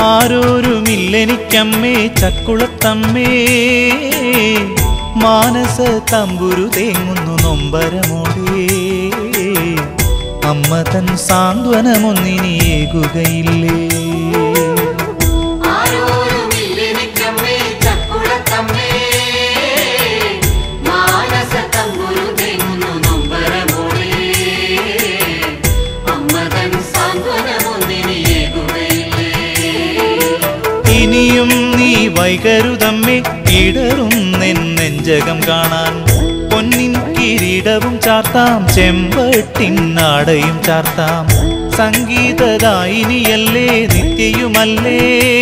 ആരോരുമില്ലെനിക്കമ്മേ ചക്കുളത്തമ്മേ മാനസ തമ്പുരു തേങ്ങുന്നു നൊമ്പരമോടേ അമ്മ തൻ സാന്ത്വനമൊന്നിനിയേകുകയില്ലേ ആരോരുമില്ലെനിക്കമ്മേ ചക്കുളത്തമ്മേ മാനസത്തമ്പുരു തേങ്ങുന്നു നൊമ്പരമോളേ അമ്മതൻ സാന്ത്വനമൊന്നിനിയേകുകയില്ലേ ഇനിയും നീ വൈകരുതമ്മേ ഇടറും നെഞ്ചകം കാണാൻ പൊന്നിൻ കിരീടവും ചാർത്താം ചെമ്പട്ടിനാടയും ചാർത്താം സംഗീതദായിനിയല്ലേ നിത്യയുമല്ലേ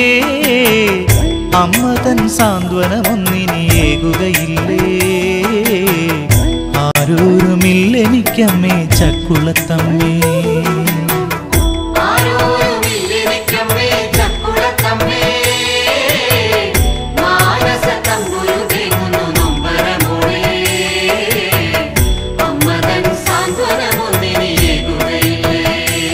അമ്മ തൻ സാന്ത്വനമൊന്നിനിയേകുകയില്ലേ ആരോരുമില്ലെനിക്കമ്മേ ചക്കുളത്തമ്മേ ആരോരുമില്ലെനിക്കമ്മേ ചക്കുളത്തമ്മേ മാനസത്തമ്പുരു തേങ്ങുന്നു നൊമ്പരമോളേ അമ്മതൻ സാന്ത്വനമൊന്നിനിയേകുകയില്ലേ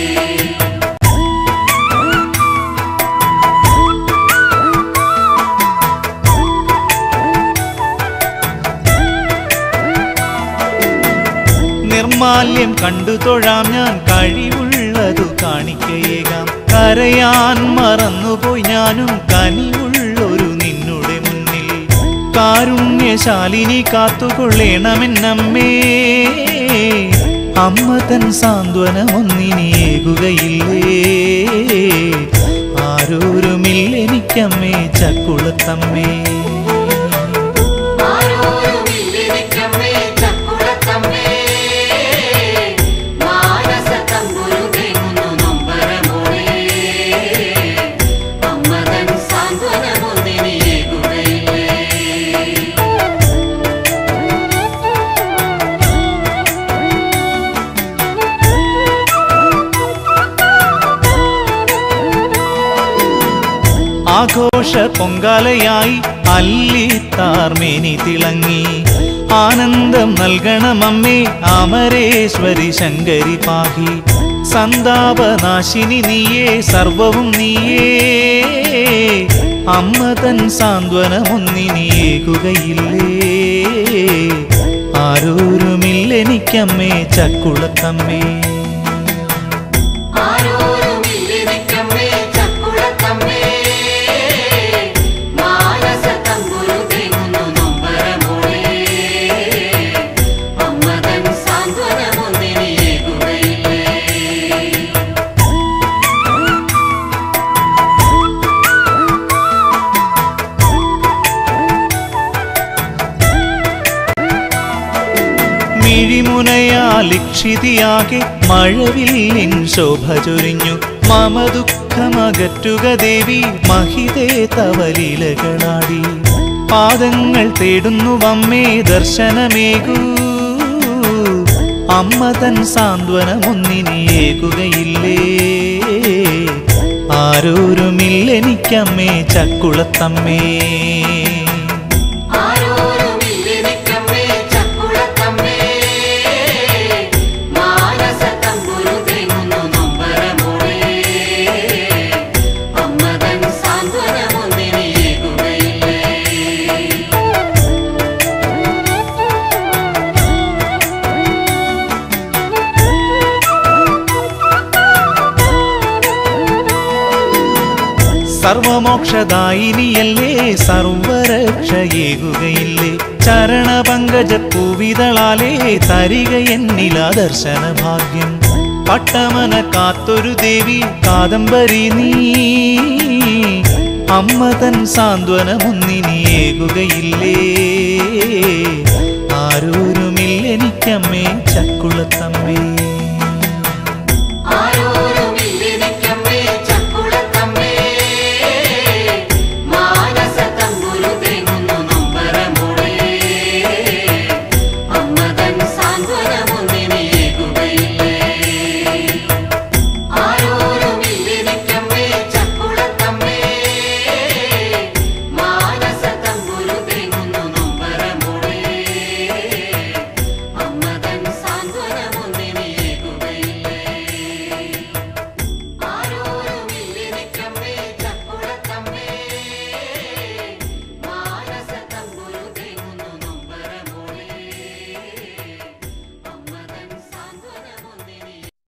നിർമാല്യം കണ്ടു തൊഴാം ഞാൻ കഴിവുള്ളതു കാണിക്കയേകാം കരയാൻ മറന്നുപോയി ഞാനും കനിവുള്ളൊരു നിന്നുടെ മുന്നിൽ കാരുണ്യശാലിനി കാത്തുകൊള്ളേണമെന്നമ്മേ അമ്മ തൻ സാന്ത്വനമൊന്നിനിയേകുകയില്ലേ ആരോരുമില്ലെനിക്കമ്മേ ചക്കുളത്തമ്മേ ആരോരുമില്ലെനിക്കമ്മേ ചക്കുളത്തമ്മേ മാനസത്തമ്പുരു തേങ്ങുന്നു നൊമ്പരമോളേ അമ്മതൻ സാന്ത്വനമൊന്നിനിയേകുകയില്ലേ ആഘോഷ പൊങ്കാലയായി അല്ലിത്താർമേനി തിളങ്ങി ആനന്ദം നൽകണമമ്മേ അമരേശ്വരി ശങ്കരി പാഹി സന്താപനാശിനി നീയേ സർവവും നീയേ അമ്മ തൻ സാന്ത്വനമൊന്നിനിയേകുകയില്ലേ ആരോരുമില്ലെനിക്കമ്മേ ചക്കുളത്തമ്മേ ആരോരുമില്ലെനിക്കമ്മേ ചക്കുളത്തമ്മേ മാനസത്തമ്പുരു തേങ്ങുന്നു നൊമ്പരമോളേ അമ്മതൻ സാന്ത്വനമൊന്നിനിയേകുകയില്ലേ മിഴിമുനയാലിക്ഷിതിയാകെ മഴവില്ലിൻ ശോഭ ചൊരിഞ്ഞു മമ ദുഃഖമകറ്റുക ദേവി മഹിതേ തവലീലകളാടി പാദങ്ങൾ തേടുന്നു വമ്മേ ദർശനമേകൂ അമ്മ തൻ സാന്ത്വനമൊന്നിനിയേകുകയില്ലേ ആരോരുമില്ലെനിക്കമ്മേ ചക്കുളത്തമ്മേ ആരോരുമില്ലെനിക്കമ്മേ ചക്കുളത്തമ്മേ മാനസത്തമ്പുരു തേങ്ങുന്നു നൊമ്പരമോളേ അമ്മതൻ സാന്ത്വനമൊന്നിനിയേകുകയില്ലേ സർവമോക്ഷദായിനിയല്ലേ സർവരക്ഷയേകുകയില്ലേ ചരണപങ്കജ പൂവിതളാലേ തരിക എന്നിലാ ദർശന ഭാഗ്യം പട്ടമന കാത്തൊരു ദേവി കാദംബരി നീ അമ്മ തൻ സാന്ത്വനമൊന്നിനിയേകുകയില്ലേ ആരോരുമില്ലെനിക്കമ്മേ ചക്കുളത്തമ്മേ